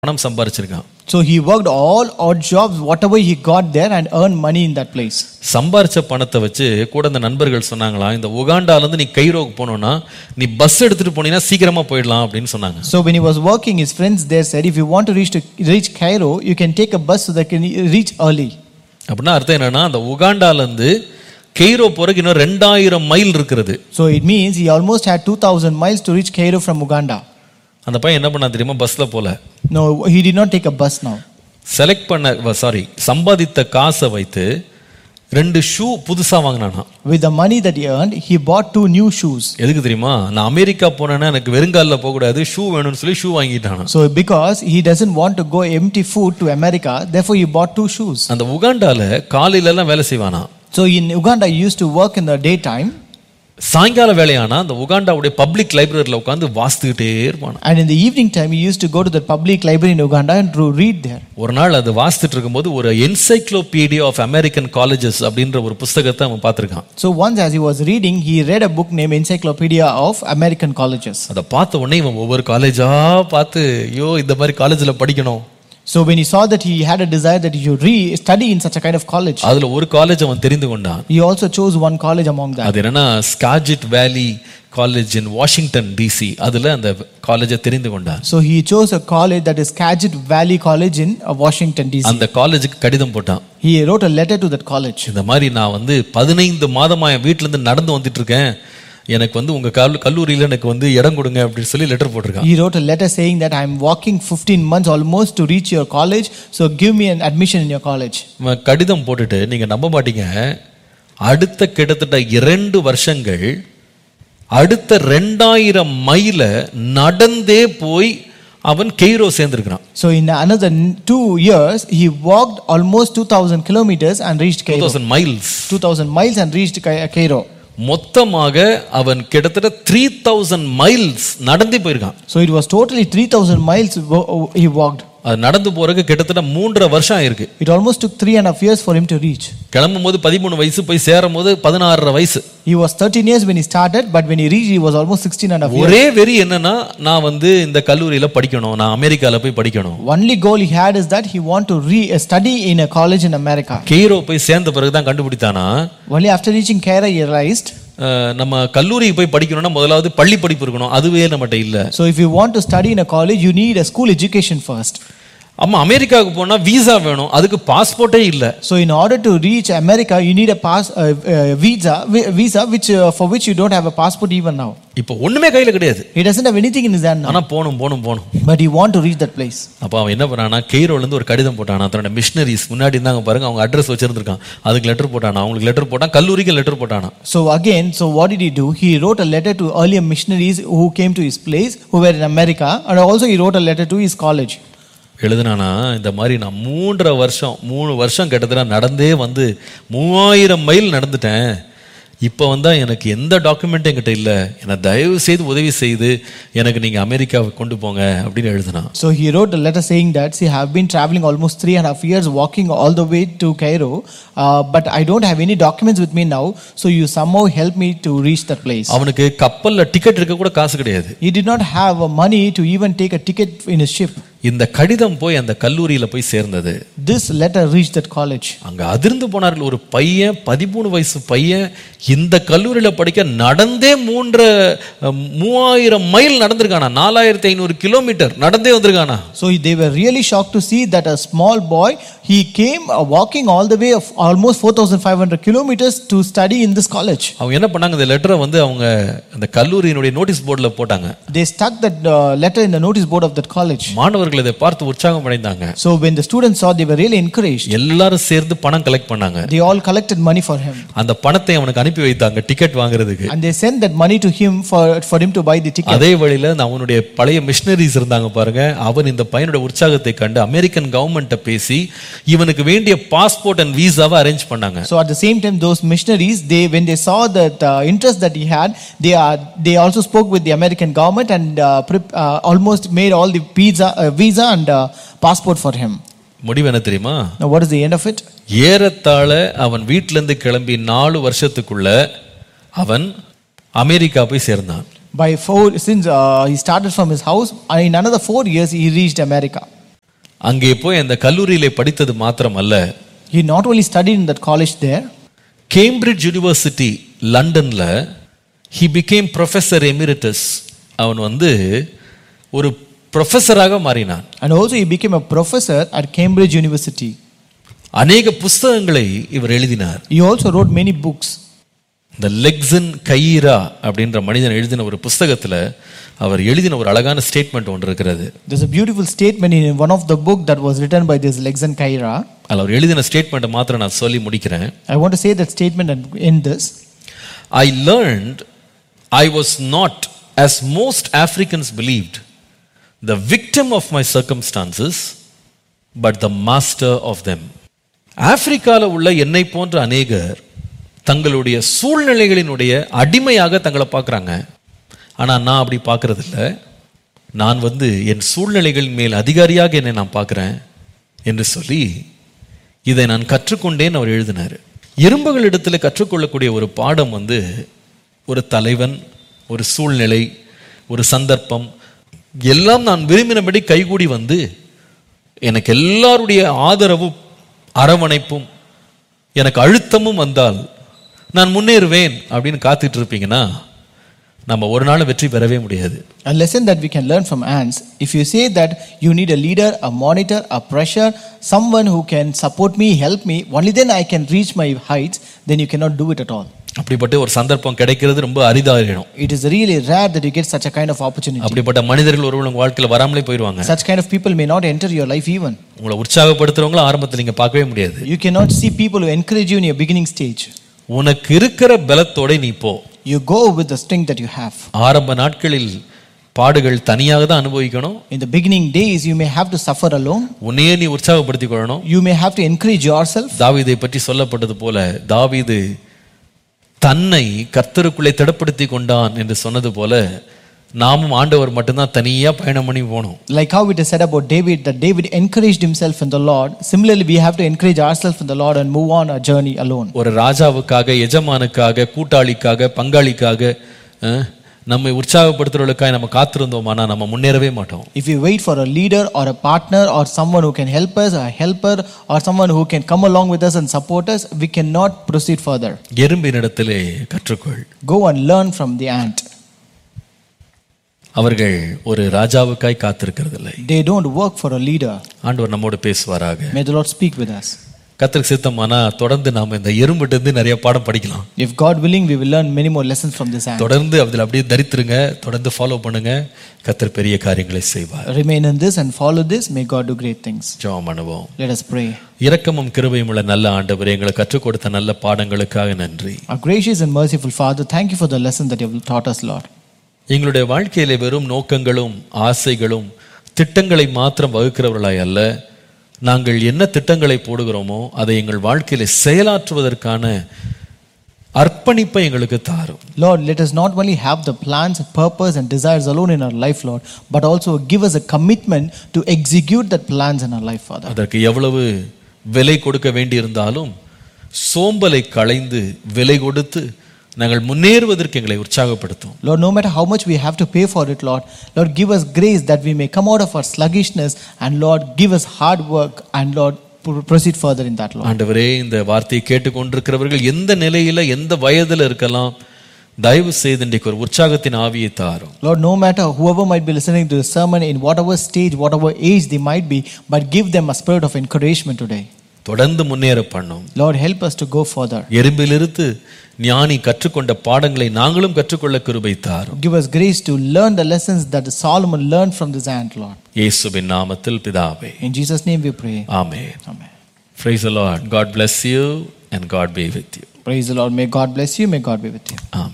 பணம் சம்பாரிச்சிருக்கான் So he worked all odd jobs, whatever he got there, and earned money in that place. சம்பாரிச்ச பணத்தை வச்சு கூட இந்த நண்பர்கள் சொன்னாங்களா இந்த உகாண்டால இருந்து நீ கைரோக்கு போனோம்னா நீ பஸ் எடுத்துட்டு போனீங்கன்னா சீக்கிரமா போயிடலாம் அப்படின்னு சொன்னாங்க So when he was working, his friends there said, if you want to reach to reach Cairo, you can take a bus so that you can reach early. அப்படின்னா அர்த்தம் என்னன்னா அந்த உகாண்டால இருந்து கெய்ரோ போறதுக்கு இன்னும் ரெண்டாயிரம் மைல் இருக்கிறது So it means he almost had 2,000 miles to reach Cairo from Uganda. அந்த பையன் என்ன பண்ணா தெரியுமா பஸ்ல போல No, he did not take a bus now. Select பண்ண சாரி சம்பாதித்த காசை வைத்து ரெண்டு ஷூ புதுசா வாங்கினானா With the money that he earned, he bought two new shoes. எதுக்கு தெரியுமா நான் அமெரிக்கா போனேன்னா எனக்கு வெறுங்காலில் போகக்கூடாது ஷூ வேணும்னு சொல்லி ஷூ வாங்கிட்டானா So because he doesn't want to go empty foot to America, therefore he bought two shoes. அந்த உகாண்டால காலையில எல்லாம் வேலை செய்வானா So in Uganda, he used to work in the daytime, சாயங்கால வேலையானா அந்த உகாண்டாவுடைய பப்ளிக் லைப்ரரியில் உட்காந்து வாசித்துக்கிட்டே இருப்பானா and in the evening time, he used to go to the public library in Uganda and to read there. ஒரு நாள் அது வாசித்துட்டு இருக்கும்போது ஒரு என்சைக்ளோபீடியா ஆஃப் அமெரிக்கன் காலேஜஸ் அப்படின்ற ஒரு புஸ்தகத்தை அவன் பார்த்திருக்கான் So once, as he was reading, he read a book named Encyclopedia of American Colleges. அதை பார்த்த உடனே இவன் ஒவ்வொரு காலேஜா பார்த்து ஐயோ இந்த மாதிரி காலேஜில் படிக்கணும் So when he saw that he had a desire that he should re- study in such a kind of college, அதுல ஒரு காலேஜ் அவன் தெரிந்து கொண்டான் he also chose one college among that. அது என்னன்னா ஸ்காஜிட் வேலி காலேஜ் இன் வாஷிங்டன் டிசி அதுல அந்த காலேஜை தெரிந்து கொண்டான் So he chose a college that is Skagit Valley College in uh, Washington DC. அந்த காலேஜுக்கு கடிதம் போட்டான் He wrote a letter to that college. இந்த மாதிரி நான் வந்து பதினைந்து மாதமா என் வீட்டுல இருந்து நடந்து வந்துட்டு இருக்கேன் எனக்கு வந்து உங்க கல் கல்லூரியில எனக்கு வந்து இடம் கொடுங்க அப்படின்னு சொல்லி லெட்டர் போட்டிருக்கான் He wrote a letter saying that I'm walking 15 months almost to reach your college, so give me an admission in your college. இவன் கடிதம் போட்டுட்டு நீங்க நம்ப மாட்டீங்க அடுத்த கிட்டத்தட்ட இரண்டு வருஷங்கள் அடுத்த ரெண்டாயிரம் மைல நடந்தே போய் அவன் கெய்ரோ சேர்ந்திருக்கிறான் So in another n- two years, he walked almost 2,000 kilometers and reached to Cairo. Thousand miles 2,000 miles and reached Ca- Cairo. மொத்தமாக அவன் கிட்டத்தட்ட த்ரீ தௌசண்ட் மைல்ஸ் நடந்தே போயிருக்கான் So it was totally 3,000 miles wo- he walked. அது நடந்து போறதுக்கு கிட்டத்தட்ட மூன்றரை வருஷம் ஆயிருக்கு It almost took three and a half years for him to reach. கிளம்பும் போது பதிமூணு வயசு போய் சேரும் போது பதினாறரை வயசு He was 13 years when he started, but when he reached, he was almost 16 and a half years. ஒரே வெறி என்னன்னா நான் வந்து இந்த கல்லூரியில படிக்கணும் நான் அமெரிக்கால போய் படிக்கணும் Only goal he had is that he want to re- uh, study in a college in America. Cairo போய் சேர்ந்த பிறகுதான் கண்டுபிடித்தானா Only after reaching Cairo, he realized அஹ், நம்ம கல்லூரிக்கு போய் படிக்கணும்னா முதலாவது பள்ளி படிப்பு இருக்கணும் அதுவே நம்மகிட்ட இல்ல So if you want to study in a college, you need a school education first. அம்மா அமெரிக்காவுக்கு போனா விசா வேணும் அதுக்கு பாஸ்போர்ட்டே இல்ல So in order to reach America, you need a pass uh, uh, visa, vi- visa which uh, for which you don't have a passport even now. இப்போ ஒண்ணுமே கையில கிடையாது He doesn't have anything in his hand now, ஆனா போகணும் போகணும் போகணும் but he want to reach that place. அப்போ அவன் என்ன பண்ணானா கெய்ரோல இருந்து ஒரு கடிதம் போட்டானா தன்னோட மிஷினரிஸ் முன்னாடி இருந்தாங்க பாருங்க அவங்க அட்ரஸ் வச்சிருந்திருக்கான் அதுக்கு லெட்டர் போட்டானா அவங்களுக்கு லெட்டர் போட்டான் கல்லூரிக்கு லெட்டர் போட்டானா So again, so what did he do? He wrote a letter to earlier missionaries who came to his place, who were in America, and also he wrote a letter to his college. எழுதுனானா இந்த மாதிரி நான் மூன்றரை வருஷம் மூணு வருஷம் கிட்டத்தட்ட நடந்தே வந்து மூவாயிரம் மைல் நடந்துட்டேன் இப்போ வந்தா எனக்கு எந்த டாக்குமெண்ட்டும் என்கிட்ட இல்லை என்னை தயவு செய்து உதவி செய்து எனக்கு நீங்கள் அமெரிக்காவை கொண்டு போங்க அப்படின்னு எழுதுனான் So he wrote a letter saying that, see, I have been traveling almost three and a half years, walking all the way to Cairo, uh, but I don't have any documents with me now, so you somehow help me to reach that place. அவனுக்கு கப்பலில் ticket எடுக்க கூட காசு கிடையாது He did not have uh, money to even take a ticket in his ship. இந்த கடிதம் போய் அந்த கல்லூரியில் போய் சேர்ந்தது This letter reached that college. அங்க அதிர்ந்து போனார்கள் ஒரு பையன் பதிமூணு வயசு பையன் இந்த கல்லூரியில படிக்க நடந்தே மூன்று அஹ், மூவாயிரம் மைல் நடந்திருக்கானா நாலாயிரத்தி ஐநூறு கிலோமீட்டர் நடந்தே வந்திருக்கானா So they were really shocked to see that a small boy, he came uh, walking all the way of almost 4,500 kilometers to study in this college. அவங்க என்ன பண்ணாங்க இந்த லெட்டரை வந்து அவங்க அந்த கல்லூரியினுடைய நோட்டீஸ் போர்டில் போட்டாங்க They stuck that uh, letter in the notice board of that college. மாணவர்கள் இதை பார்த்து உற்சாகம் அடைந்தாங்க So when the students saw, they were really encouraged. எல்லாரும் சேர்ந்து பணம் கலெக்ட் பண்ணாங்க They all collected money for him. அந்த பணத்தை அவனுக்கு அனுப்பி வைத்தாங்க டிக்கெட் வாங்குறதுக்கு And they sent that money to him for, for him to buy the ticket. அதே வழியில அந்த அவனுடைய பழைய மிஷினரிஸ் இருந்தாங்க பாருங்க அவன் இந்த பையனுடைய உற்சாகத்தை கண்டு அமெரிக்கன் கவர்மெண்ட்ட பேசி இவனுக்கு வேண்டிய பாஸ்போர்ட் அண்ட் வீசாவை அரேஞ்ச் பண்ணாங்க So at the same time, those missionaries, they when they saw that uh, interest that he had, they are they also spoke with the American government and uh, prep, uh, almost made all the visa, uh, visa and uh, passport for him. முடிவு என்ன தெரியுமா Now what is the end of it? ஏறத்தாழ அவன் வீட்ல இருந்து கிளம்பி நாலு வருஷத்துக்குள்ள அவன் அமெரிக்கா போய் சேர்ந்தான் By four, since uh, he started from his house, in another four years he reached America. அங்கே போய் அந்த கல்லூரியிலே படித்தது மாத்திரமல்ல He not only studied in that college there, Cambridge university லண்டன்ல ஹி பிகேம் ப்ரொஃபஸர் எமிரிட்டஸ் அவன் வந்து ஒரு ப்ரொஃபஸராக மாறினான் and also he became a professor at Cambridge University. அநேக புஸ்தகங்களை இவர் எழுதினார் He also wrote many books. இந்த லெக்ஸன் கைரா அப்படின்ற மனிதன் எழுதின ஒரு புஸ்தகத்துல அவர் எழுதின ஒரு அழகான ஸ்டேட்மெண்ட் ஒன்று இருக்கிறது There's a beautiful statement in one of the book that was written by this Lexan Kaira. அதில் அவர் எழுதின ஸ்டேட்மெண்ட்டை மாத்திரம் நான் சொல்லி முடிக்கிறேன் I want to say that statement and end this. I learned I was not, as most Africans believed, the victim of my circumstances, but the master of them. ஆப்பிரிக்கால உள்ள என்னை போன்ற அநேகர் தங்களுடைய சூழ்நிலைகளினுடைய அடிமையாக தங்களை பார்க்குறாங்க ஆனா நான் அப்படி பார்க்கறது இல்ல நான் வந்து என் சூழ்நிலைகளின் மேல் அதிகாரியாக என்னை நான் பார்க்கிறேன் என்று சொல்லி இதை நான் கற்றுக்கொண்டேன் அவர் எழுதினார் இரும்புகளிடத்தில் கற்றுக்கொள்ளக்கூடிய ஒரு பாடம் வந்து ஒரு தலைவன் ஒரு சூழ்நிலை ஒரு சந்தர்ப்பம் எல்லாம் நான் விரும்பினபடி கைகூடி வந்து எனக்கு எல்லாருடைய ஆதரவும் அரவணைப்பும் எனக்கு அழுத்தமும் வந்தால் நான் முன்னேறுவேன் அப்படின்னு காத்துட்டு இருப்பீங்கன்னா நம்ம ஒரு நாள் வெற்றி பெறவே முடியாது A lesson that we can learn from ants if you say that you need a leader, a monitor, a pressure, someone who can support me, help me, only then I can reach my heights, then you cannot do it at all. அப்படிப்பட்ட ஒரு சந்தர்ப்பம் கிடைக்கிறது ரொம்ப அரிதாயிடும் It is really rare that you get such a kind of opportunity. அப்படிப்பட்ட மனிதர்கள் ஒருவர் உங்க வாழ்க்கையில வராமலே போயிடுவாங்க Such kind of people may not enter your life even. உங்களை உற்சாகப்படுத்துறவங்கள ஆரம்பத்தில் நீங்க பார்க்கவே முடியாது You cannot see people who encourage you in your beginning stage. உனக்கு இருக்கிற பலத்தோட நீ போ You go with the strength that you have. ஆரம்ப நாட்களில் பாடுகள் தனியாக தான் அனுபவிக்கணும் In the beginning days, you may have to suffer alone. உன்னையே நீ உற்சாகப்படுத்திக் கொள்ளணும் You may have to encourage yourself. தாவீதை பற்றி சொல்லப்பட்டது போல தாவீது தன்னை கர்த்தருக்குள்ளே திடப்படுத்தி கொண்டான் என்று சொன்னது போல நாமும் ஆண்டவர் மட்டும்தான் தனியா பயணம் பண்ணி போகணும் Like how it is said about David, that David encouraged himself in the Lord. Similarly, we have to encourage ourselves in the Lord and move on our journey alone. ஒரு ராஜாவுக்காக எஜமானுக்காக கூட்டாளிக்காக பங்காளிக்காக அஹ், நம்மை உற்சாகப்படுத்துறவர்களுக்காக நம்ம காத்திருந்தோமானா நம்ம முன்னேறவே மாட்டோம் If we wait for a leader or a partner or someone who can help us, a helper or someone who can come along with us and support us, we cannot proceed further. எறும்பினிடத்திலே கற்றுக்கொள் Go and learn from the ant. அவர்கள் ஒரு ராஜாவுக்காய் காத்திருக்கிறதில்லை They don't work for a leader. ஆண்டவர் நம்மோடு பேசுவாராக May the Lord speak with us. கத்திற்கு சித்தமானா தொடர்ந்து நாம இந்த எறும்பிட்டு இருந்து நிறைய பாடம் படிக்கலாம் If God willing, we will learn many more lessons from this ant. தொடர்ந்து அதில் அப்படியே தரித்திருங்க தொடர்ந்து ஃபாலோ பண்ணுங்க கத்தர் பெரிய காரியங்களை செய்வார் Remain in this and follow this. May God do great things. ஜெபம் பண்ணுவோம் Let us pray. இரக்கமும் கிருபையும் உள்ள நல்ல ஆண்டவர் எங்களை கற்றுக் கொடுத்த நல்ல பாடங்களுக்காக நன்றி Our gracious and merciful Father, thank you for the lesson that you have taught us, Lord. எங்களுடைய வாழ்க்கையிலே வெறும் நோக்கங்களும் ஆசைகளும் திட்டங்களை மாத்திரம் வகுக்கிறவர்களாய் அல்ல நாங்கள் என்ன திட்டங்களை போடுகிறோமோ அதை எங்கள் வாழ்க்கையில செயலாற்றுவதற்கான அர்ப்பணிப்பை எங்களுக்கு தாரும் Lord, let us not only have the plans, purpose, and desires alone in our life, Lord, but also give us a commitment to execute that plans in our life, Father. அதற்கு எவ்வளவு விலை கொடுக்க வேண்டியிருந்தாலும் சோம்பலை களைந்து விலை கொடுத்து நாங்கள் முன்னேறுவதற்கு எங்களை உற்சாகப்படுத்தும் Lord, no matter how much we have to pay for it, Lord, Lord, give us grace that we may come out of our sluggishness, and Lord, give us hard work, and Lord, pro- proceed further in that, Lord. ஆண்டவரே இந்த வார்த்தையை கேட்டுக்கொண்டிருக்கிறவர்கள் எந்த நிலையில எந்த வயதுல இருக்கலாம் தயவு செய்து இன்றைக்கு ஒரு உற்சாகத்தின் ஆவியை தாரும் Lord, no matter whoever might be listening to the sermon in whatever stage, whatever age they might be, but give them a spirit of encouragement today. தொடர்ந்து முன்னேற பண்ணும் Lord, help us to go further. எறும்பிலிருந்து ஞானி கற்றுக்கொண்ட பாடங்களை நாங்களும் கற்றுக்கொள்ள கிருபை தாரும் Give us grace to learn the lessons that Solomon learned from this ant, Lord. இயேசுவின் நாமத்தில் பிதாவே In Jesus' name we pray. Amen Amen. Praise the Lord. God bless you and God be with you. Praise the Lord. May God bless you. May God be with you. Amen.